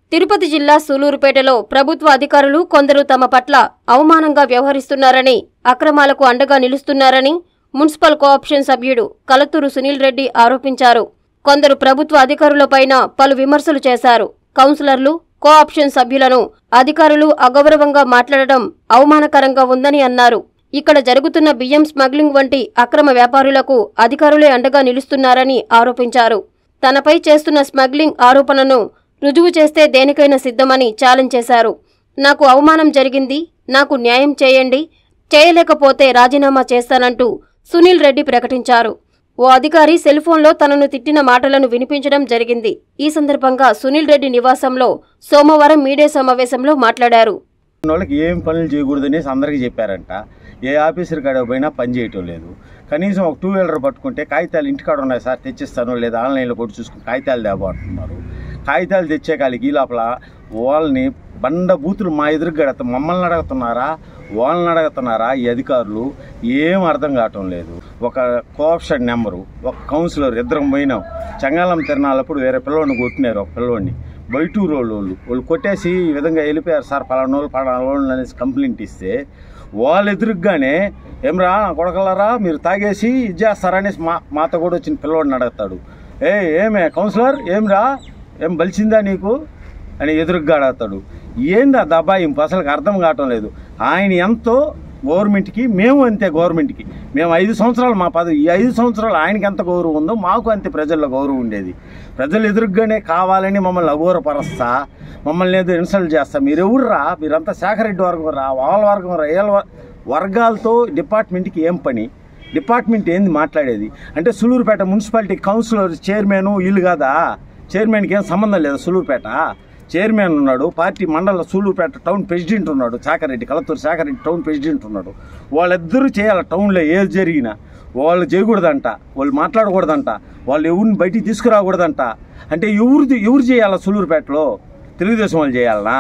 తిరుపతి జిల్లా సూలూరుపేటలో ప్రభుత్వ అధికారులు కొందరు తమ పట్ల అవమానంగా వ్యవహరిస్తున్నారని అక్రమాలకు అండగా నిలుస్తున్నారని మున్సిపల్ కోఆప్షన్ సభ్యుడు కలత్తూరు సునీల్ రెడ్డి ఆరోపించారు కొందరు ప్రభుత్వ అధికారులపైన పలు విమర్శలు చేశారు కౌన్సిలర్లు కోఆప్షన్ సభ్యులను అధికారులు అగౌరవంగా మాట్లాడటం అవమానకరంగా ఉందని అన్నారు ఇక్కడ జరుగుతున్న బియ్యం స్మగ్లింగ్ వంటి అక్రమ వ్యాపారులకు అధికారులే అండగా నిలుస్తున్నారని ఆరోపించారు తనపై చేస్తున్న స్మగ్లింగ్ ఆరోపణను రుజువు చేస్తే దేనికైనా సిద్ధమని ఛాలెంజ్ చేశారు నాకు అవమానం జరిగింది నాకు న్యాయం చేయండి చేయలేకపోతే రాజీనామా చేస్తానంటూ సునీల్ రెడ్డి ప్రకటించారు ఓ అధికారి సెల్ ఫోన్లో తనను తిట్టిన మాటలను వినిపించడం జరిగింది ఈ సందర్భంగా సునీల్ రెడ్డి నివాసంలో సోమవారం మీడియా సమావేశంలో మాట్లాడారు వాళ్ళకి ఏం పనులు చేయకూడదనేసి అందరికీ చెప్పారంట ఏ ఆఫీసర్ కాడ పోయినా పని చేయటం లేదు కనీసం ఒక టూ వీలర్ పట్టుకుంటే కాగితాలు ఇంటికాడ ఉన్నాయి సార్ తెచ్చిస్తాను లేదా ఆన్లైన్లో కొట్టి చూసుకుని కాగితాలు తేబోతున్నారు కాగితాలు తెచ్చే కాలికి ఈ లోపల వాళ్ళని బండ బూతులు మా ఎదురుగా అడుగుతారు మమ్మల్ని అడుగుతున్నారా వాళ్ళని అడుగుతున్నారా ఈ అధికారులు ఏం అర్థం కావటం లేదు ఒక కోఆప్షన్ నెంబరు ఒక కౌన్సిలర్ ఇద్దరం పోయినాం చంగాలం తిరణాలప్పుడు వేరే పిల్లోడిని కొట్టినారు ఒక పిల్లోడిని బయటూరు వాళ్ళు వాళ్ళు వాళ్ళు కొట్టేసి ఈ విధంగా వెళ్ళిపోయారు సార్ పలానా వాళ్ళు పలానా వాళ్ళు అనేసి కంప్లైంట్ ఇస్తే వాళ్ళు ఎదురుగానే ఏమ్రా కొడకలరా మీరు తాగేసి ఇది చేస్తారనేసి మా మాతో కూడా వచ్చిన పిల్లోడిని అడుగుతాడు ఏ ఏమే కౌన్సిలర్ ఏమ్రా ఏం బలిసిందా నీకు అని ఎదురుగా అడుగుతాడు ఏంది ఆ దబాయింపు అసలు అర్థం కావటం లేదు ఆయన ఎంతో గవర్నమెంట్కి మేము అంతే గవర్నమెంట్కి మేము ఐదు సంవత్సరాలు మా పదవి ఈ ఐదు సంవత్సరాలు ఆయనకి ఎంత గౌరవం ఉందో మాకు అంతే ప్రజల్లో గౌరవం ఉండేది ప్రజలు ఎదురుగానే కావాలని మమ్మల్ని అఘోరపరుస్తా మమ్మల్ని ఏదో ఇన్సల్ట్ చేస్తా మీరు ఎవర్రా మీరంతా శాఖరెడ్డి వర్గం రా వాళ్ళ వర్గం రా వీళ్ళ వర్- వర్గాలతో డిపార్ట్మెంట్కి ఏం పని డిపార్ట్మెంట్ ఏంది మాట్లాడేది అంటే సులూరుపేట మున్సిపాలిటీ కౌన్సిలర్ చైర్మన్ ఇల్లు కాదా చైర్మన్కి ఏం సంబంధం లేదా సులూరుపేట చైర్మన్ ఉన్నాడు పార్టీ మండల సూలూరుపేట టౌన్ ప్రెసిడెంట్ ఉన్నాడు చాకరెడ్డి కలత్తూరు చాకరెడ్డి టౌన్ ప్రెసిడెంట్ ఉన్నాడు వాళ్ళిద్దరూ చేయాలి టౌన్లో ఏది జరిగినా వాళ్ళు చేయకూడదంట వాళ్ళు మాట్లాడకూడదంట వాళ్ళు ఎవరిని బయటికి తీసుకురాకూడదంట అంటే ఎవరిది ఎవరు చేయాలా సూలూరుపేటలో తెలుగుదేశం వాళ్ళు చేయాలనా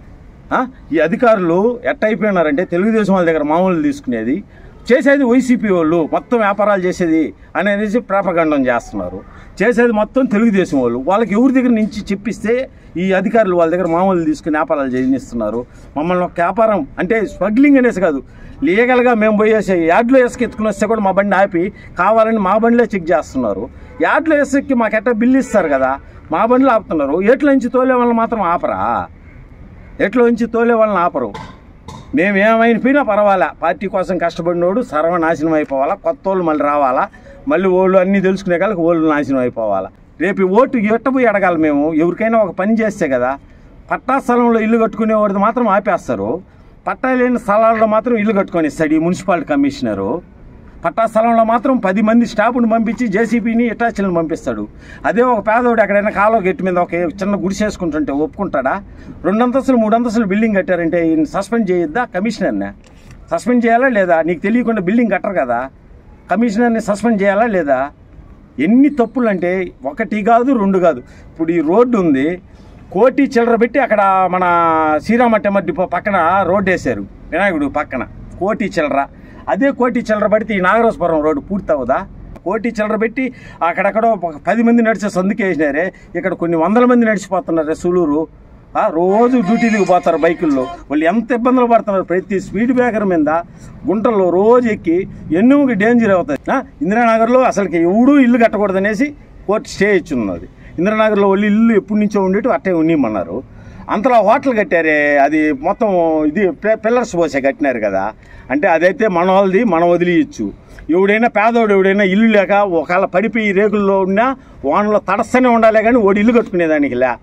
ఆ? ఈ అధికారులు ఎట్ట అయిపోయినారంటే తెలుగుదేశం వాళ్ళ దగ్గర మామూలు తీసుకునేది చేసేది వైసీపీ వాళ్ళు మొత్తం వ్యాపారాలు చేసేది అనేది ప్రాపగండం చేస్తున్నారు చేసేది మొత్తం తెలుగుదేశం వాళ్ళు వాళ్ళకి ఎవరి దగ్గర నుంచి చెప్పిస్తే ఈ అధికారులు వాళ్ళ దగ్గర మామూలు తీసుకుని వ్యాపారాలు చేయనిస్తున్నారు మమ్మల్ని ఒక వ్యాపారం అంటే స్మగ్లింగ్ అనేసి కాదు లీగల్గా మేము పోయేసి యార్డ్లో ఎసుకెత్తుకుని వస్తే కూడా మా బండి ఆపి కావాలని మా బండిలో చెక్ చేస్తున్నారు యార్డ్లో ఎసుక్కి మాకు ఎట్ట బిల్లు ఇస్తారు కదా మా బండిలో ఆపుతున్నారు ఎట్ల నుంచి తోలే వాళ్ళని మాత్రం ఆపరా ఎట్లా ఉంచి తోలే వాళ్ళని ఆపరు మేము ఏమైనా పర్వాలా పార్టీ కోసం కష్టపడినోడు సర్వనాశనం అయిపోవాలా కొత్త వాళ్ళు మళ్ళీ రావాలా మళ్ళీ ఓళ్ళు అన్నీ తెలుసుకునే కాళ్ళకి ఓళ్ళు నాశనం అయిపోవాలా రేపు ఈ ఓటు ఎట్టపోయి అడగాలి మేము ఎవరికైనా ఒక పని చేస్తే కదా పట్టా స్థలంలో ఇల్లు కట్టుకునేవాడిది మాత్రం ఆపేస్తారు పట్టా లేని స్థలాల్లో మాత్రం ఇల్లు కట్టుకొని ఇస్తాడు ఈ మున్సిపాలిటీ కమిషనరు పట్టా స్థలంలో మాత్రం పది మంది స్టాఫ్ను పంపించి జేసీబీని ఇటాచీలను పంపిస్తాడు అదే ఒక పేదోడు ఎక్కడైనా కాలువ గట్టి మీద ఒక చిన్న గుడిసేసుకుంటుంటే ఒప్పుకుంటాడా రెండు అంతస్తులు మూడు అంతస్తులు బిల్డింగ్ కట్టారంటే ఈయన సస్పెండ్ చేయొద్దా కమిషనర్నే సస్పెండ్ చేయాలా లేదా నీకు తెలియకుండా బిల్డింగ్ కట్టరు కదా కమిషనర్ని సస్పెండ్ చేయాలా లేదా ఎన్ని తప్పులు అంటే ఒకటి కాదు రెండు కాదు ఇప్పుడు ఈ రోడ్డు ఉంది కోటి చిల్లర పెట్టి అక్కడ మన శ్రీరామ టెంబర్ డిపో పక్కన రోడ్డు వేశారు వినాయకుడు పక్కన కోటి చిల్లర అదే కోటి చిల్లర పడితే ఈ నాగరాజపురం రోడ్డు పూర్తి అవ్వదా కోటి చిల్లర పెట్టి అక్కడక్కడ ఒక పది మంది నడిచే సందుకే వేసినారే ఇక్కడ కొన్ని వందల మంది నడిచిపోతున్నారే సులూరు ఆ, రోజు డ్యూటీలకు పోతారు బైకుల్లో వాళ్ళు ఎంత ఇబ్బందులు పడుతున్నారు ప్రతి స్పీడ్ బ్రేకర్ మీద గుంటల్లో రోజు ఎక్కి ఎన్నుముకి డేంజర్ అవుతుంది ఆ, ఇందిరానగర్లో అసలుకి ఎవడూ ఇల్లు కట్టకూడదనేసి కోర్టు స్టే ఇచ్చున్నది ఇందిరానగర్లో వాళ్ళు ఇల్లు ఎప్పటి నుంచో ఉండేట్టు అట్టే ఉన్నీమన్నారు అంతలో హోటల్ కట్టారే అది మొత్తం ఇది పి- పిల్లర్స్ పోసే కట్టినారు కదా అంటే అదైతే మన వాళ్ళది మనం వదిలియచ్చు ఎవడైనా పేదోడు ఎవడైనా ఇల్లు లేక ఒకవేళ పడిపోయి రేకుల్లో ఉన్నా వానలో తడస్తూనే ఉండాలి కానీ ఓడి ఇల్లు కట్టుకునేదానికి లే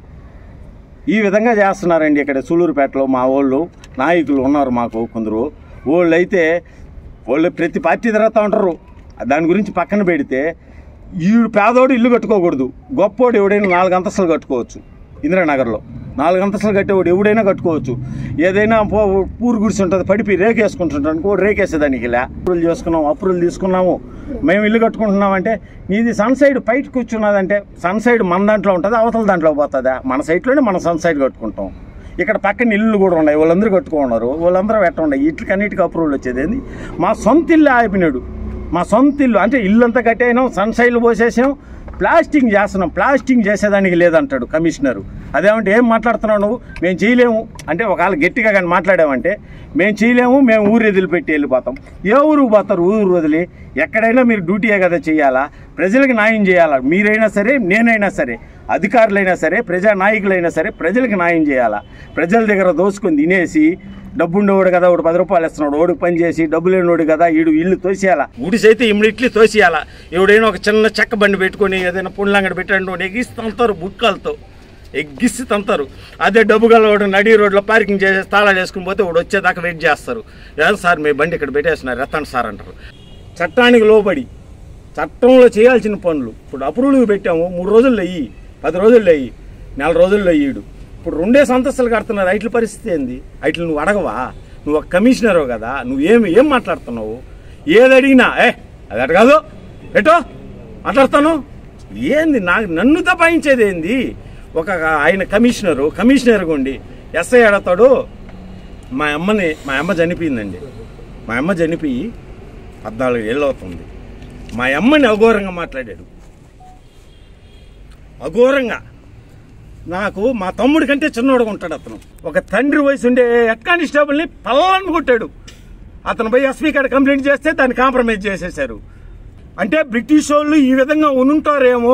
ఈ విధంగా చేస్తున్నారండి ఇక్కడ సూలూరుపేటలో మా వాళ్ళు నాయకులు ఉన్నారు మాకు కొందరు వాళ్ళు అయితే వాళ్ళు ప్రతి పార్టీ తిరుగుతూ ఉంటారు దాని గురించి పక్కన పెడితే ఈ పేదోడు ఇల్లు కట్టుకోకూడదు గొప్పోడు ఎవడైనా నాలుగు అంతస్తులు కట్టుకోవచ్చు ఇందిరానగర్లో నాలుగు అంతస్తులు కట్టేవాడు ఎవడైనా కట్టుకోవచ్చు ఏదైనా పో పూరు గుడిసి ఉంటుంది పడిపి రేకు వేసుకుంటుంటాను కూడా రేకు వేసేదానికి ఇలా అప్రూవల్ చేసుకున్నాము అప్రూవల్ తీసుకున్నాము మేము ఇల్లు కట్టుకుంటున్నామంటే నీది సన్ సైడ్ పైకి కూర్చున్నదంటే సన్ సైడ్ మన దాంట్లో ఉంటుంది అవతల దాంట్లో పోతుందా మన సైడ్లోనే మనం సన్ సైడ్ కట్టుకుంటాం ఇక్కడ పక్కన ఇల్లు కూడా ఉన్నాయి వాళ్ళందరూ కట్టుకున్నారు వాళ్ళందరూ ఎట్ట ఉన్నాయి ఇట్లకి అన్నిటికీ అప్రూవల్ వచ్చేది ఏంది మా సొంత ఇల్లు ఆపినాడు మా సొంత ఇల్లు అంటే ఇల్లు అంతా కట్టేసినాం సన్ సైడ్లు పోసేసాం ప్లాస్టింగ్ చేస్తున్నాం ప్లాస్టింగ్ చేసేదానికి లేదంటాడు కమిషనరు అదేమంటే ఏం మాట్లాడుతున్నావు నువ్వు మేము చేయలేము అంటే ఒకవేళ గట్టిగా కానీ మాట్లాడామంటే మేము చేయలేము మేము ఊరు వదిలిపెట్టి వెళ్ళిపోతాం ఏ ఊరుకు పోతారు ఊరు వదిలి ఎక్కడైనా మీరు డ్యూటీయే కదా చేయాలా ప్రజలకు న్యాయం చేయాలా మీరైనా సరే నేనైనా సరే అధికారులైనా సరే ప్రజా నాయకులైనా సరే ప్రజలకు న్యాయం చేయాలా ప్రజల దగ్గర దోసుకొని తినేసి డబ్బుండేవాడు కదా వాడు పది రూపాయలు ఇస్తున్నాడు వాడు పని చేసి డబ్బు లేనివాడు కదా వీడు ఇల్లు తోసేయాలా గుడిసైతే ఇమ్మీడియట్లీ తోసేయాలా ఎవడైనా ఒక చిన్న చెక్క బండి పెట్టుకొని ఏదైనా పుండ్లంగడ పెట్టండి ఎగిసి తంతారు బుట్కాలతో ఎగ్గిసి తంతారు అదే డబ్బు గలవాడు నడి రోడ్లో పార్కింగ్ చేసి తాళాలు వేసుకుని పోతే వాడు వచ్చేదాకా వెయిట్ చేస్తారు ఏదో సార్ మీ బండి ఇక్కడ పెట్టేస్తున్నారు ఎత్తండి సార్ అంటారు చట్టానికి లోబడి చట్టంలో చేయాల్సిన పనులు ఇప్పుడు అప్రూవల్ పెట్టాము మూడు రోజుల్లో అయ్యి పది రోజుల్లో అయ్యి నెల రోజుల్లో అయ్యాడు ఇప్పుడు రెండే సంతస్తులు కడుతున్నారు ఐట్ల పరిస్థితి ఏంది ఐట్లు నువ్వు అడగవా నువ్వు ఒక కమిషనరు కదా నువ్వు ఏం ఏం మాట్లాడుతున్నావు ఏది అడిగినా ఏ అది అడగదు ఎటో మాట్లాడతాను ఏంది నాకు నన్ను తపాయించేది ఏంది ఒక ఆయన కమిషనరు కమిషనర్ ఉండి ఎస్ఐ అడతాడు మా అమ్మని మా అమ్మ చనిపోయిందండి మా అమ్మ చనిపోయి పద్నాలుగు ఏళ్ళు అవుతుంది మా అమ్మని అఘోరంగా మాట్లాడాడు అఘోరంగా నాకు మా తమ్ముడి కంటే చిన్నోడుగా ఉంటాడు అతను ఒక తండ్రి వయసు ఉండే హెడ్ కానిస్టేబుల్ని పల్లని కొట్టాడు అతను పోయి ఎస్పీ కాడ కంప్లైంట్ చేస్తే దాన్ని కాంప్రమైజ్ చేసేశారు అంటే బ్రిటిష్ వాళ్ళు ఈ విధంగా ఉనుంటారేమో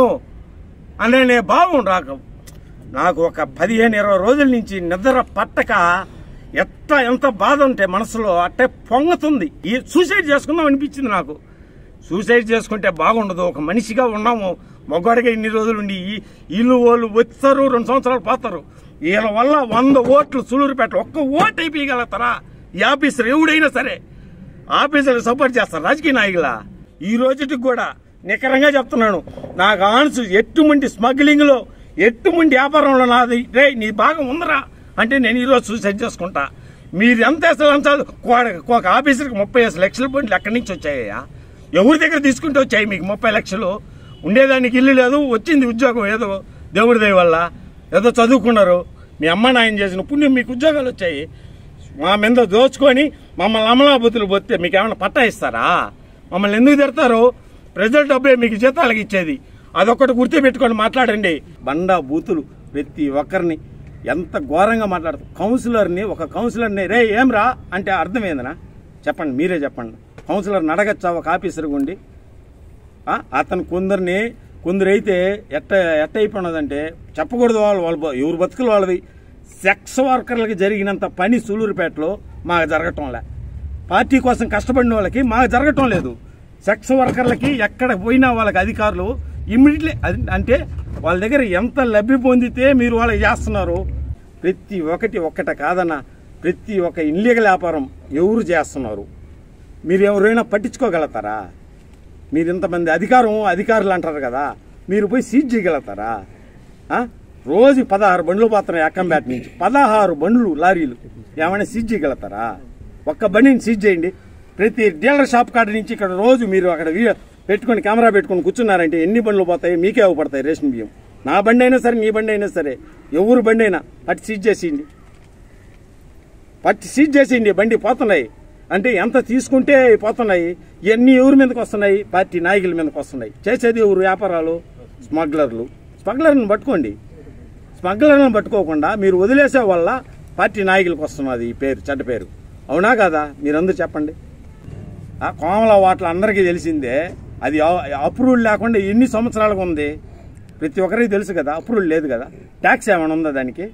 అనే భావం రాక నాకు ఒక పదిహేను ఇరవై రోజుల నుంచి నిద్ర పట్టక ఎట్ట ఎంత బాధ ఉంటే మనసులో అట్టే పొంగుతుంది ఈ సూసైడ్ చేసుకుందాం అనిపించింది నాకు సూసైడ్ చేసుకుంటే బాగుండదు ఒక మనిషిగా ఉన్నాము మగవాడిగా ఇన్ని రోజులు ఉండి ఈ ఇల్లు వాళ్ళు వచ్చారు రెండు సంవత్సరాలు పోతారు వీళ్ళ వల్ల వంద ఓట్లు సులూరుపేట ఒక్క ఓటు అయిపోయగలుగుతారా ఈ ఆఫీసర్ ఎవడైనా సరే ఆఫీసర్లు సపోర్ట్ చేస్తారు రాజకీయ నాయకులా ఈ రోజుకి కూడా నికరంగా చెప్తున్నాను నాకు ఆన్సు ఎట్టుమంటి స్మగ్లింగ్ లో ఎట్టుమంటి వ్యాపారంలో నాది రే నీ భాగం ఉందరా అంటే నేను ఈరోజు సూసైడ్ చేసుకుంటా మీరు ఎంత వేస్తారు లంచాలు కో- ఒక ఆఫీసర్కి ముప్పై ఐదు లక్షల పాయింట్లు ఎక్కడి నుంచి వచ్చాయా ఎవరి దగ్గర తీసుకుంటే వచ్చాయి మీకు ముప్పై లక్షలు ఉండేదానికి ఇల్లు లేదు వచ్చింది ఉద్యోగం ఏదో దేవుడి దయ వల్ల ఏదో చదువుకున్నారు మీ అమ్మ నాయన చేసిన పుణ్యం మీకు ఉద్యోగాలు వచ్చాయి మా మీద దోచుకొని మమ్మల్ని అమలాబుతులు పోతే మీకు ఏమైనా పట్టా ఇస్తారా మమ్మల్ని ఎందుకు తిడతారు ప్రజల డబ్బే మీకు జీతాలకు ఇచ్చేది అదొకటి గుర్తుపెట్టుకొని మాట్లాడండి బండా బూతులు ప్రతి ఒక్కరిని ఎంత ఘోరంగా మాట్లాడతారు కౌన్సిలర్ని ఒక కౌన్సిలర్ని రే ఏం రా అంటే అర్థమైందనా చెప్పండి మీరే చెప్పండి కౌన్సిలర్ని అడగచ్చా ఒక ఆఫీసర్ ఉండి ఆ, అతను కొందరిని కొందరైతే ఎట్ట ఎట్ట అయిపోయినదంటే చెప్పకూడదు వాళ్ళు వాళ్ళు బ- ఎవరు బతుకులు వాళ్ళవి సెక్స్ వర్కర్లకి జరిగినంత పని సూలూరుపేటలో మాకు జరగటంలే పార్టీ కోసం కష్టపడిన వాళ్ళకి మాకు జరగటం లేదు సెక్స్ వర్కర్లకి ఎక్కడ పోయినా వాళ్ళకి అధికారులు ఇమ్మీడియట్లీ అంటే వాళ్ళ దగ్గర ఎంత లబ్ధి పొందితే మీరు వాళ్ళకి చేస్తున్నారు ప్రతి ఒక్కటి ఒక్కట కాదన్న ప్రతి ఒక్క ఇన్లీగల్ వ్యాపారం ఎవరు చేస్తున్నారు మీరు ఎవరైనా పట్టించుకోగలుగుతారా మీరు ఇంతమంది అధికారం అధికారులు అంటారు కదా మీరు పోయి సీజ్ చేయగలుగుతారా ఆ? రోజు పదహారు బండ్లు పోతున్నాయి అక్కంపేట నుంచి పదహారు బండ్లు లారీలు ఏమైనా సీజ్ చేయగలుగుతారా ఒక్క బండిని సీజ్ చేయండి ప్రతి డీలర్ షాప్ కాడ నుంచి ఇక్కడ రోజు మీరు అక్కడ వీ- పెట్టుకొని కెమెరా పెట్టుకొని కూర్చున్నారంటే ఎన్ని బండ్లు పోతాయి మీకే అవపడతాయి రేషన్ బియ్యం నా బండి అయినా సరే మీ బండి అయినా సరే ఎవరు బండి అయినా అటు సీజ్ చేసేయండి పట్టి సీజ్ చేసేయండి బండి పోతున్నాయి అంటే ఎంత తీసుకుంటే పోతున్నాయి ఇవన్నీ ఎవరి మీదకి వస్తున్నాయి పార్టీ నాయకుల మీదకి వస్తున్నాయి చేసేది ఎవరు వ్యాపారాలు స్మగ్లర్లు స్మగ్లర్ని పట్టుకోండి స్మగ్లర్లను పట్టుకోకుండా మీరు వదిలేసే వల్ల పార్టీ నాయకులకు వస్తున్నది ఈ పేరు చెడ్డ పేరు అవునా కదా మీరందరూ చెప్పండి ఆ కోమల వాటలు అందరికీ తెలిసిందే అది అప్రూవల్ లేకుండా ఎన్ని సంవత్సరాలుగా ఉంది ప్రతి ఒక్కరికి తెలుసు కదా అప్రూవల్ లేదు కదా ట్యాక్స్ ఏమైనా ఉందా దానికి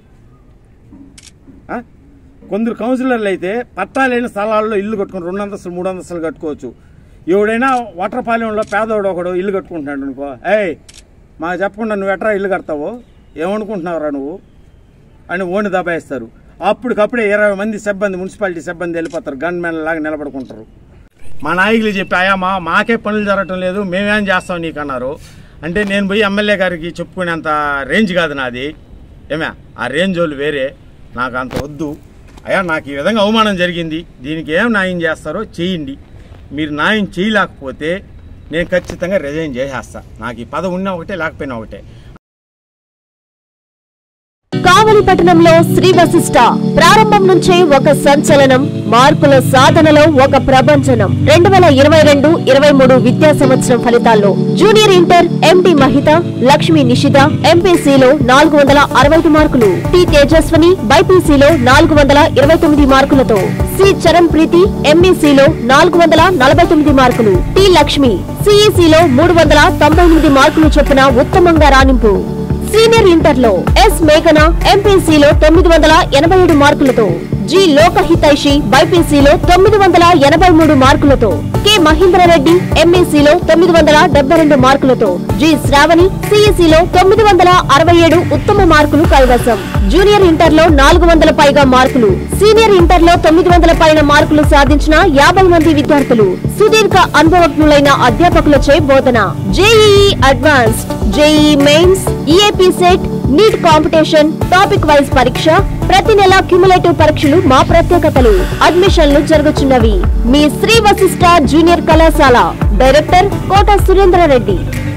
ఆ? కొందరు కౌన్సిలర్లు అయితే పట్టా లేని స్థలాల్లో ఇల్లు కట్టుకుని రెండు అంతస్తులు మూడు అంతస్తులు కట్టుకోవచ్చు ఎవడైనా వాటర్పాలెంలో పేదవాడు ఒకడు ఇల్లు కట్టుకుంటున్నాడు అనుకో ఏయ్ మాకు చెప్పకుండా నువ్వు ఎట్రా ఇల్లు కడతావు ఏమనుకుంటున్నావురా నువ్వు అని ఓని దబాయిస్తారు అప్పటికప్పుడే ఇరవై మంది సిబ్బంది మున్సిపాలిటీ సిబ్బంది వెళ్ళిపోతారు గన్ మ్యాన్ లాగా నిలబడుకుంటారు మా నాయకులు చెప్పాయా మా మాకే పనులు జరగటం లేదు మేమేం చేస్తాం నీకు అన్నారు అంటే నేను పోయి ఎమ్మెల్యే గారికి చెప్పుకునేంత రేంజ్ కాదు నాది ఏమే ఆ రేంజ్ వాళ్ళు వేరే నాకు అంత వద్దు అయ్యా నాకు ఈ విధంగా అవమానం జరిగింది దీనికి ఏం న్యాయం చేస్తారో చేయండి మీరు న్యాయం చేయలేకపోతే నేను ఖచ్చితంగా రిజైన్ చేసేస్తా నాకు ఈ పదవి ఉన్నా ఒకటే లేకపోయినా ఒకటే కావలి పట్టణంలో శ్రీ వశిష్ట ప్రారంభం నుంచే ఒక సంచలనం మార్కుల సాధనలో ఒక ప్రభంజనం రెండు వేల ఇరవై రెండు ఇరవై మూడు విద్యా సంవత్సరం ఫలితాల్లో జూనియర్ ఇంటర్ ఎండి మహిత లక్ష్మి నిషిత ఎంపీసీలో నాలుగు వందల అరవై ఐదు మార్కులు టి తేజస్వని బైపీసీలో నాలుగు వందల ఇరవై తొమ్మిది మార్కులతో సి చరణ్ ప్రీతి ఎంఈసీలో నాలుగు వందల నలభై తొమ్మిది మార్కులు టి లక్ష్మి సిఈసీలో మూడు వందల తొంభై ఎనిమిది మార్కులు చొప్పున ఉత్తమంగా రాణింపు సీనియర్ ఇంటర్ లో ఎస్ మేఘన ఎంపీసీలో తొమ్మిది వందల ఎనభై ఏడు మార్కులతో జి లోకహితైషి బైపీసీలో తొమ్మిది వందల ఎనభై మూడు మార్కులతో కె మహేంద్రరెడ్డి ఎంఈసీలో తొమ్మిది వందల డెబ్బై రెండు మార్కులతో జి శ్రావణి సిఈసీలో తొమ్మిది వందల అరవై ఏడు ఉత్తమ మార్కులు కైవసం జూనియర్ ఇంటర్ లో నాలుగు వందల పైగా మార్కులు సీనియర్ ఇంటర్ లో తొమ్మిది వందల పైన మార్కులు సాధించిన యాభై మంది విద్యార్థులు సుదీర్ఘ అనుభవజ్ఞులైన అధ్యాపకులచే బోధన JEE advanced JEE mains EAP CET NEET competition topic wise పరీక్ష ప్రతి నెల క్యుములేటివ్ పరీక్షలు మా ప్రత్యేకతలు అడ్మిషన్లు జరుగుతున్నవి మీ శ్రీ వశిష్ట జూనియర్ కళాశాల డైరెక్టర్ కోట సురేంద్రారెడ్డి